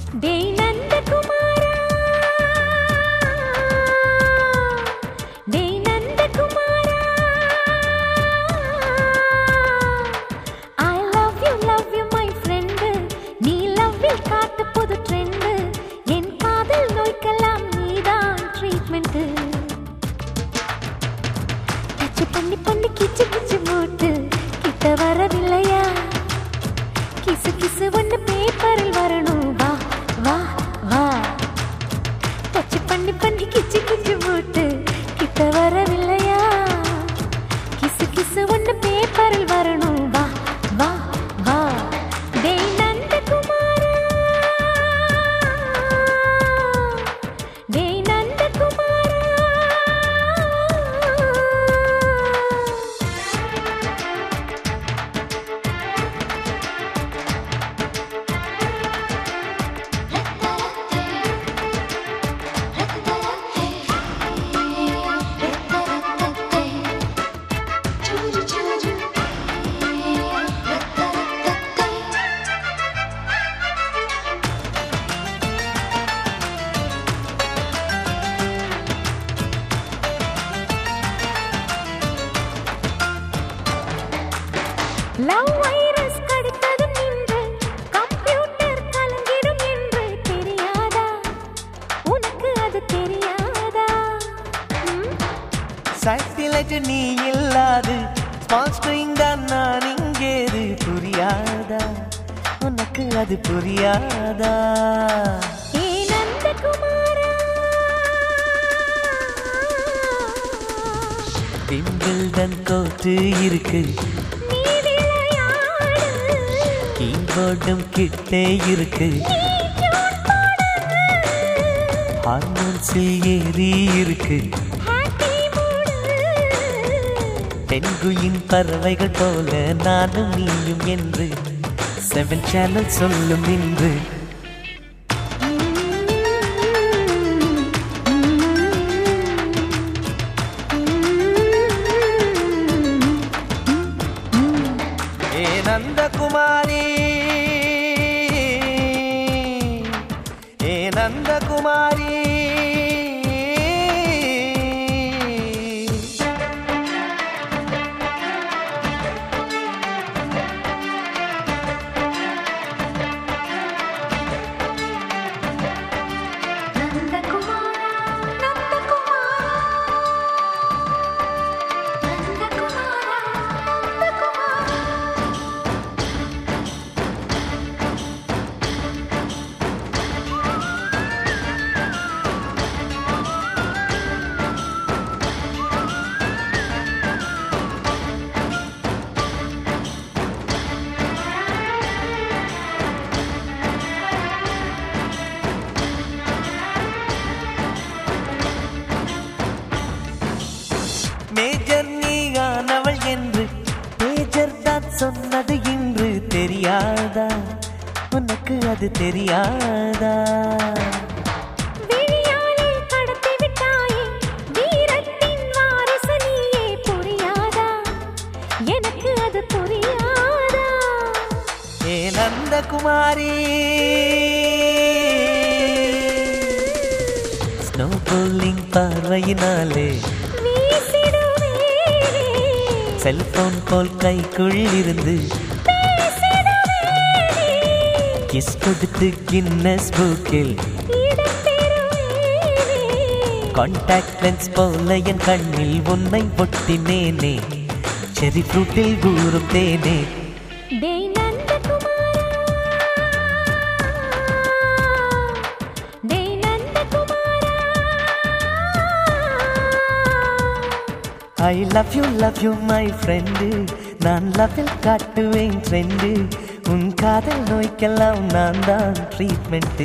டேய் நந்தகுமாரா டேய் நந்தகுமாரா I love you love you my friend நீ லவ்வில் காட்டு புது ட்ரெண்டு என் காதல் நோய்க்கெல்லாம் நீதான் ட்ரீட்மெண்ட்டு டச்சு பண்ணி பண்ணி கிச்சு கிச்சு மூட்டு கிட்ட வரவில்லையா கிசு கிசு ஒன்று பேப்பரில் வரணும் வா வா வா டச்சு பண்ணி பண்ணி கிச்சு கிச்சு மூட்டு கிட்ட வரவில்லையா கிசு கிசு ஒன்று பேப்பரில் வரணும் வா வா வா டேய் நந்தகுமாரா டேய் நந்தகுமாரா லவ் வைரஸ் கடித்ததும் நின்று கம்ப்யூட்டர் கலங்கிடும் என்று தெரியாதா உனக்கு அது தெரியாதா ம்? சேட்டிலைட் நீ இல்லாது ஸ்மால் ஸ்ட்ரிங் தான் நான் இங்கேது புரியாதா உனக்கு அது புரியாதா ஏ நந்தகுமாரா விம்பிள்டன் கோட்டு இருக்கு நீ விளையாடு கீபோர்டும் கிட்டே இருக்கு நீ டியூன் போடு ஹார்மோன்ஸில் ஏறி இருக்கு ஹாப்பி மூடு பெண்குயின் பறவைகள் போல நானும் நீயும் என்று செவன் சேனல் சொல்லும் இன்று ஏ நந்தகுமாரி ஏ நந்தகுமாரி நந்தகுமாரா நந்தகுமாரா நந்தகுமாரா நந்தகுமாரா மேஜர் நீயானவள் என்று மேஜர் தான் சொன்னது இன்று தெரியாதா உனக்கு அது தெரியாதா விழியாலே கடத்தி விட்டாயே வீரத்தின் வாரிசு நீயே புரியாதா எனக்கு அது புரியாதா ஏ நந்தகுமாரி ஸ்னோ போலிங் பார்வையினாலே வீசிடுவேனே செல்போன் போல் கைக்குள் இருந்து பேசிடுவேனே கிஸ் கொடுத்து கின்னஸ் புக்கில் இடம் பெறுவேனே கான்டாக்ட் லென்ஸ் போல என் கண்ணில் உன்னை ஒட்டினேனே செரி ஃப்ரூட்டில் ஊறும் தேனே டேய் நந்தகுமாரா டேய் நந்தகுமாரா I love you love you my friend நான் லவ்வில் காட்டுவேன் ஃப்ரெண்டு உன் காதல் நோய்க்கெல்லாம் நான் தான் ட்ரீட்மெண்ட்டு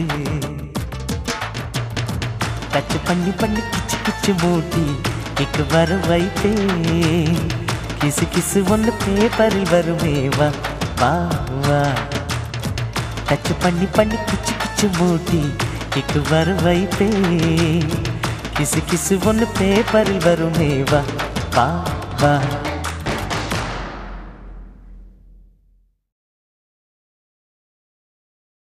டச்சு பண்ணி பண்ணி கிச்சு கிச்சு மூட்டி கிக்கு வர வைப்பேன் கிசு கிசு ஒன்று பேப்பரில் வருமே வா வா வா டச்சு பண்ணி பண்ணி கிச்சு கிச்சு மூட்டி கிக்கு வர வைப்பேன் கிசு கிசு ஒன்று பேப்பரில் வருமே வா வா வா